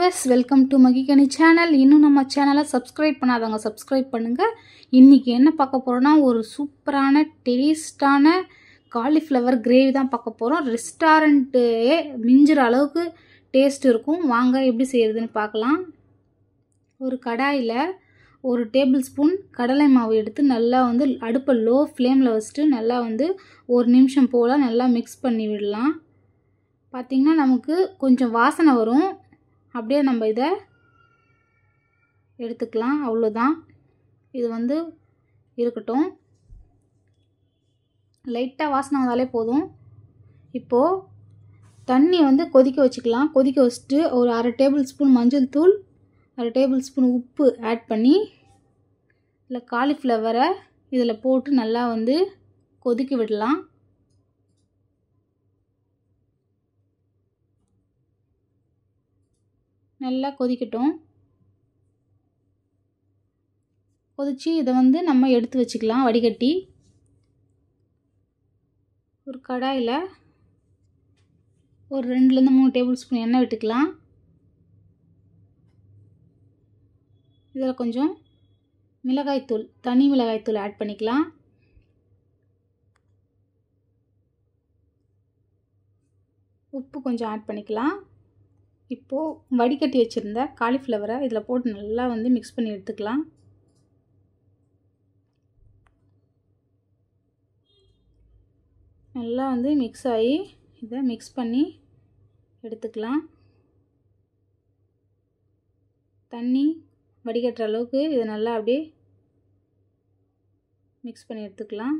viewers welcome to மகிகனி channel இன்னும் நம்ம சேனலை சப்ஸ்கிரைப் பண்ணாதவங்க சப்ஸ்கிரைப் பண்ணுங்கள் இன்றைக்கி என்ன பார்க்க போகிறோன்னா ஒரு சூப்பரான டேஸ்டான காலிஃப்ளவர் கிரேவி தான் பார்க்க போகிறோம் ரெஸ்டாரண்ட்டு மிஞ்சுற அளவுக்கு டேஸ்ட் இருக்கும் வாங்க எப்படி செய்கிறதுன்னு பார்க்கலாம் ஒரு கடாயில் ஒரு டேபிள் ஸ்பூன் கடலை மாவு எடுத்து நல்லா வந்து அடுப்பை லோ ஃப்ளேமில் வச்சுட்டு நல்லா வந்து ஒரு நிமிஷம் போல் நல்லா மிக்ஸ் பண்ணி விடலாம் பார்த்திங்கன்னா நமக்கு கொஞ்சம் வாசனை வரும் அப்படியே நம்ம இதை எடுத்துக்கலாம் அவ்வளோதான் இது வந்து இருக்கட்டும் லைட்டாக வாசனை வந்தாலே போதும் இப்போது தண்ணி வந்து கொதிக்க வச்சுக்கலாம் கொதிக்க வச்சுட்டு ஒரு அரை டேபிள் ஸ்பூன் மஞ்சள் தூள் அரை டேபிள் ஸ்பூன் உப்பு ஆட் பண்ணி இல்லை காலிஃப்ளவரை இதில் போட்டு நல்லா வந்து கொதிக்க விடலாம் நல்லா கொதிக்கட்டும் கொதித்து இதை வந்து நம்ம எடுத்து வச்சுக்கலாம் வடிகட்டி ஒரு கடாயில் ஒரு ரெண்டுலேருந்து மூணு டேபிள் ஸ்பூன் எண்ணெய் விட்டுக்கலாம் இதில் கொஞ்சம் மிளகாய்த்தூள் தனி மிளகாய்த்தூள் ஆட் பண்ணிக்கலாம் உப்பு கொஞ்சம் ஆட் பண்ணிக்கலாம் இப்போது வடிகட்டி வச்சுருந்த காலிஃப்ளவரை இதில் போட்டு நல்லா வந்து மிக்ஸ் பண்ணி எடுத்துக்கலாம் நல்லா வந்து மிக்ஸ் ஆகி இதை மிக்ஸ் பண்ணி எடுத்துக்கலாம் தண்ணி வடிகட்டுற அளவுக்கு இதை நல்லா அப்படியே மிக்ஸ் பண்ணி எடுத்துக்கலாம்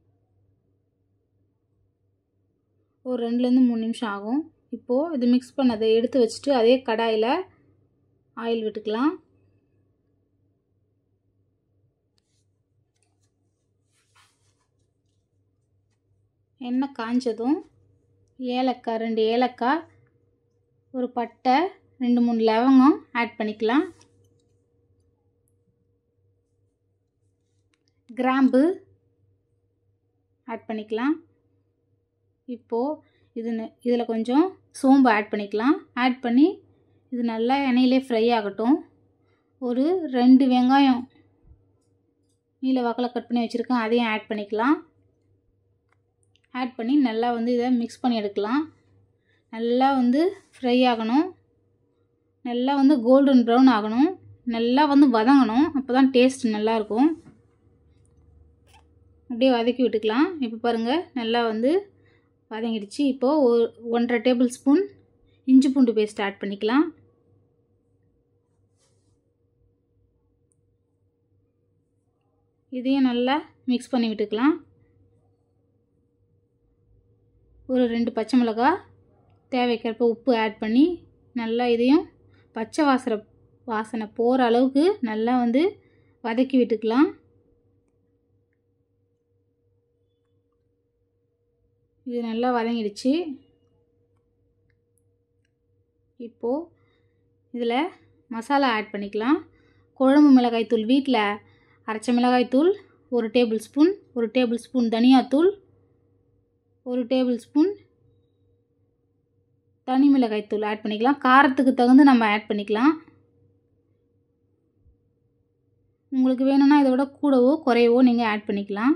ஒரு ரெண்டுலேருந்து மூணு நிமிஷம் ஆகும் இப்போது இது மிக்ஸ் பண்ணதை எடுத்து வச்சுட்டு அதே கடாயில் ஆயில் விட்டுக்கலாம் எண்ணெய் காஞ்சதும் ஏலக்காய் ரெண்டு ஏலக்காய் ஒரு பட்டை ரெண்டு மூணு லவங்கம் ஆட் பண்ணிக்கலாம் கிராம்பு ஆட் பண்ணிக்கலாம் இப்போது இது இதில் கொஞ்சம் சோம்பு ஆட் பண்ணிக்கலாம் ஆட் பண்ணி இது நல்லா எண்ணெயிலே ஃப்ரை ஆகட்டும் ஒரு ரெண்டு வெங்காயம் நீல வாக்கில் கட் பண்ணி வச்சுருக்கேன் அதையும் ஆட் பண்ணிக்கலாம் ஆட் பண்ணி நல்லா வந்து இதை மிக்ஸ் பண்ணி எடுக்கலாம் நல்லா வந்து ஃப்ரை ஆகணும் நல்லா வந்து கோல்டன் ப்ரௌன் ஆகணும் நல்லா வந்து வதங்கணும் அப்போ தான் டேஸ்ட் நல்லாயிருக்கும் அப்படியே வதக்கி விட்டுக்கலாம் இப்போ பாருங்கள் நல்லா வந்து வதங்கிடுச்சு இப்போது ஒரு ஒன்றரை டேபிள் ஸ்பூன் இஞ்சி பூண்டு பேஸ்ட் ஆட் பண்ணிக்கலாம் இதையும் நல்லா மிக்ஸ் பண்ணி விட்டுக்கலாம் ஒரு ரெண்டு பச்சை மிளகா தேவைக்கிறப்ப உப்பு ஆட் பண்ணி நல்லா இதையும் பச்சை வாசனை வாசனை போகிற அளவுக்கு நல்லா வந்து வதக்கி விட்டுக்கலாம் இது நல்லா வதங்கிடுச்சு இப்போது இதில் மசாலா ஆட் பண்ணிக்கலாம் குழம்பு மிளகாய்த்தூள் வீட்டில் அரைச்ச மிளகாய்த்தூள் ஒரு டேபிள் ஸ்பூன் ஒரு டேபிள் ஸ்பூன் தனியாத்தூள் ஒரு டேபிள் ஸ்பூன் தனி மிளகாய்த்தூள் ஆட் பண்ணிக்கலாம் காரத்துக்கு தகுந்து நம்ம ஆட் பண்ணிக்கலாம் உங்களுக்கு வேணும்னா இதை விட கூடவோ குறையவோ நீங்கள் ஆட் பண்ணிக்கலாம்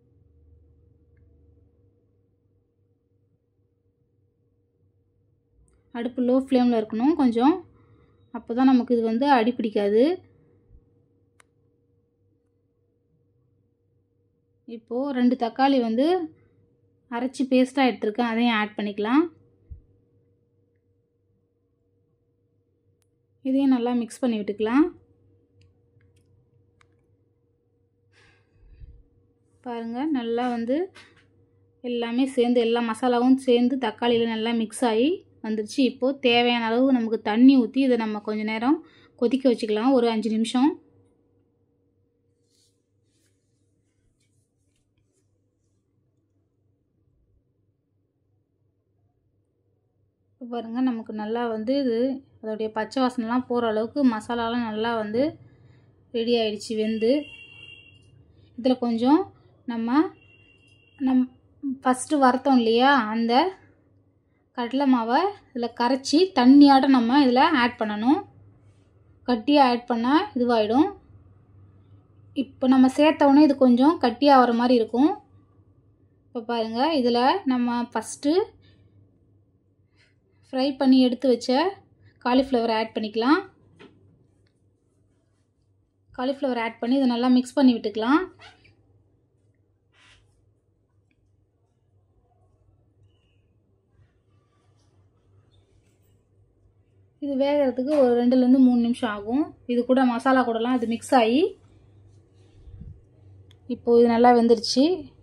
அடுப்பு லோ ஃப்ளேமில் இருக்கணும் கொஞ்சம் அப்போ தான் நமக்கு இது வந்து அடி பிடிக்காது இப்போது ரெண்டு தக்காளி வந்து அரைச்சி பேஸ்ட்டாக எடுத்துருக்கேன் அதையும் ஆட் பண்ணிக்கலாம் இதையும் நல்லா மிக்ஸ் பண்ணி விட்டுக்கலாம் பாருங்கள் நல்லா வந்து எல்லாமே சேர்ந்து எல்லா மசாலாவும் சேர்ந்து தக்காளியில் நல்லா மிக்ஸ் ஆகி வந்துருச்சு இப்போது தேவையான அளவு நமக்கு தண்ணி ஊற்றி இதை நம்ம கொஞ்சம் நேரம் கொதிக்க வச்சுக்கலாம் ஒரு அஞ்சு நிமிஷம் இப்போ பாருங்கள் நமக்கு நல்லா வந்து இது அதோடைய பச்சை வாசனைலாம் போகிற அளவுக்கு மசாலாலாம் நல்லா வந்து ரெடி ஆகிடுச்சு வெந்து இதில் கொஞ்சம் நம்ம நம் ஃபஸ்ட்டு வறுத்தோம் இல்லையா அந்த கடலை மாவை இதில் கரைச்சி தண்ணியாட்ட நம்ம இதில் ஆட் பண்ணணும் கட்டியாக ஆட் பண்ணால் இதுவாகிடும் இப்போ நம்ம சேர்த்த உடனே இது கொஞ்சம் கட்டியாக வர மாதிரி இருக்கும் இப்போ பாருங்கள் இதில் நம்ம ஃபஸ்ட்டு ஃப்ரை பண்ணி எடுத்து வச்ச காலிஃப்ளவர் ஆட் பண்ணிக்கலாம் காலிஃப்ளவர் ஆட் பண்ணி இதை நல்லா மிக்ஸ் பண்ணி விட்டுக்கலாம் இது வேகிறதுக்கு ஒரு ரெண்டுலேருந்து மூணு நிமிஷம் ஆகும் இது கூட மசாலா கூடலாம் இது மிக்ஸ் ஆகி இப்போது இது நல்லா வெந்துருச்சு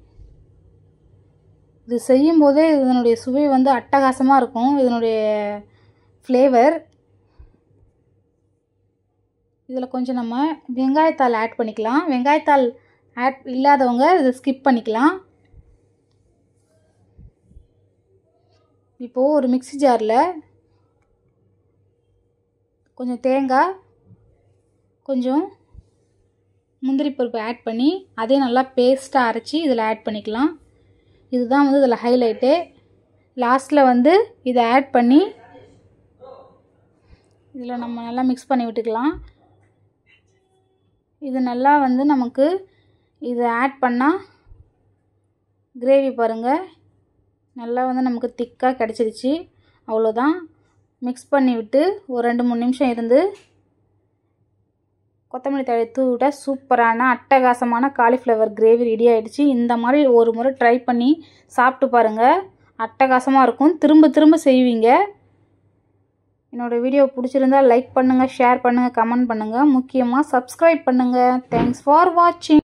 இது செய்யும் போதே இதனுடைய சுவை வந்து அட்டகாசமாக இருக்கும் இதனுடைய ஃப்ளேவர் இதில் கொஞ்சம் நம்ம வெங்காயத்தாள் ஆட் பண்ணிக்கலாம் வெங்காயத்தாள் ஆட் இல்லாதவங்க இதை ஸ்கிப் பண்ணிக்கலாம் இப்போது ஒரு மிக்ஸி ஜாரில் கொஞ்சம் தேங்காய் கொஞ்சம் முந்திரி பருப்பு ஆட் பண்ணி அதே நல்லா பேஸ்ட்டாக அரைச்சி இதில் ஆட் பண்ணிக்கலாம் இதுதான் வந்து இதில் ஹைலைட்டு லாஸ்ட்டில் வந்து இதை ஆட் பண்ணி இதில் நம்ம நல்லா மிக்ஸ் பண்ணி விட்டுக்கலாம் இது நல்லா வந்து நமக்கு இதை ஆட் பண்ணால் கிரேவி பாருங்கள் நல்லா வந்து நமக்கு திக்காக கிடச்சிருச்சு அவ்வளோதான் மிக்ஸ் பண்ணி விட்டு ஒரு ரெண்டு மூணு நிமிஷம் இருந்து கொத்தமல்லி தழை தூவிட்ட சூப்பரான அட்டகாசமான காலிஃப்ளவர் கிரேவி ரெடி ஆகிடுச்சு இந்த மாதிரி ஒரு முறை ட்ரை பண்ணி சாப்பிட்டு பாருங்கள் அட்டகாசமாக இருக்கும் திரும்ப திரும்ப செய்வீங்க என்னோடய வீடியோ பிடிச்சிருந்தா லைக் பண்ணுங்கள் ஷேர் பண்ணுங்கள் கமெண்ட் பண்ணுங்கள் முக்கியமாக சப்ஸ்கிரைப் பண்ணுங்கள் தேங்க்ஸ் ஃபார் வாட்சிங்